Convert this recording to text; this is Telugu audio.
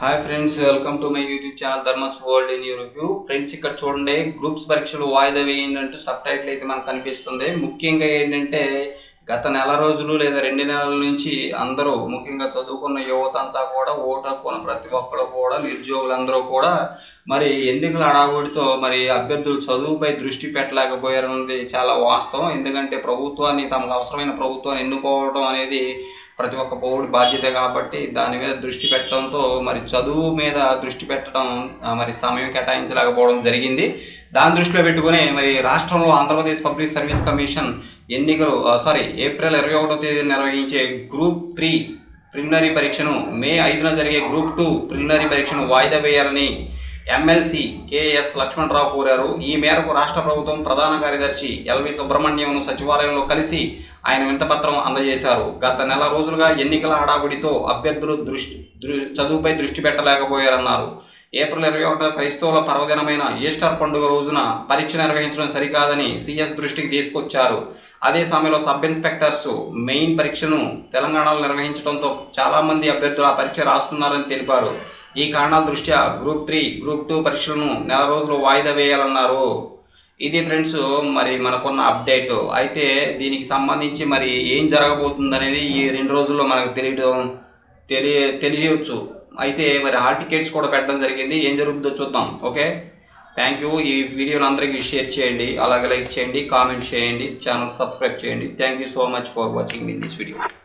hi friends welcome to my YouTube channel Dharmas world in you review friends ఇక్కడ చూడండి గ్రూప్స్ పరీక్షలు వాయిదా వేయండి అంటూ సబ్ టైటిల్ అయితే మనకు కనిపిస్తుంది ముఖ్యంగా ఏంటంటే గత నెల రోజులు లేదా రెండు నెలల నుంచి అందరూ ముఖ్యంగా చదువుకున్న యువత అంతా కూడా ఓటు హక్కున్న ప్రతి ఒక్కరు కూడా నిరుద్యోగులందరూ కూడా మరి ఎన్నికల హడావుడితో మరి అభ్యర్థులు చదువుపై దృష్టి పెట్టలేకపోయారన్నది చాలా వాస్తవం ఎందుకంటే ప్రభుత్వాన్ని తమకు అవసరమైన ప్రభుత్వాన్ని ఎన్నుకోవడం అనేది ప్రతి ఒక్క పౌరుడి బాధ్యత కాబట్టి దాని మీద దృష్టి పెట్టడంతో మరి చదువు మీద దృష్టి పెట్టడం ఆ, మరి సమయం కేటాయించలేకపోవడం జరిగింది దాని దృష్టిలో పెట్టుకుని మరి రాష్ట్రంలో ఆంధ్రప్రదేశ్ పబ్లిక్ సర్వీస్ కమిషన్ ఎన్నికలు ఆ, సారీ ఏప్రిల్ ఇరవై ఒకటో తేదీ నిర్వహించే గ్రూప్ త్రీ ప్రిలిమినరీ పరీక్షను మే ఐదున జరిగే గ్రూప్ టూ ప్రిలిమినరీ పరీక్షను వాయిదా వేయాలని ఎమ్మెల్సీ కేఎస్ లక్ష్మణరావు కోరారు ఈ మేరకు రాష్ట్ర ప్రభుత్వం ప్రధాన కార్యదర్శి ఎల్వి సుబ్రహ్మణ్యంను సచివాలయంలో కలిసి ఆయన వింతపత్రం అందజేశారు గత నెల రోజులుగా ఎన్నికల హడావుడితో అభ్యర్థులు దృష్టి దృ- చదువుపై దృష్టి పెట్టలేకపోయారన్నారు ఏప్రిల్ ఇరవై ఒకటి క్రైస్తవుల పర్వదినమైన ఈస్టర్ పండుగ రోజున పరీక్ష నిర్వహించడం సరికాదని సిఎస్ దృష్టికి తీసుకొచ్చారు అదే సమయంలో సబ్ ఇన్స్పెక్టర్స్ మెయిన్ పరీక్షను తెలంగాణలో నిర్వహించడంతో చాలా మంది అభ్యర్థులు ఆ పరీక్ష రాస్తున్నారని తెలిపారు ఈ కారణాల దృష్ట్యా గ్రూప్ త్రీ గ్రూప్ టూ పరీక్షలను నెల రోజులు వాయిదా వేయాలన్నారు ఇది ఫ్రెండ్స్ మరి మనకున్న అప్డేట్ అయితే దీనికి సంబంధించి మరి ఏం జరగబోతుంది అనేది ఈ రెండు రోజుల్లో మనకు తెలియడం తెలియ తెలియవచ్చు అయితే మరి హాల్ టికెట్స్ కూడా పెట్టడం జరిగింది ఏం జరుగుతుందో చూద్దాం ఓకే థ్యాంక్ యూ ఈ వీడియోని అందరికీ షేర్ చేయండి అలాగే లైక్ చేయండి కామెంట్ చేయండి ఛానల్ సబ్స్క్రైబ్ చేయండి thank you so much for watching in this video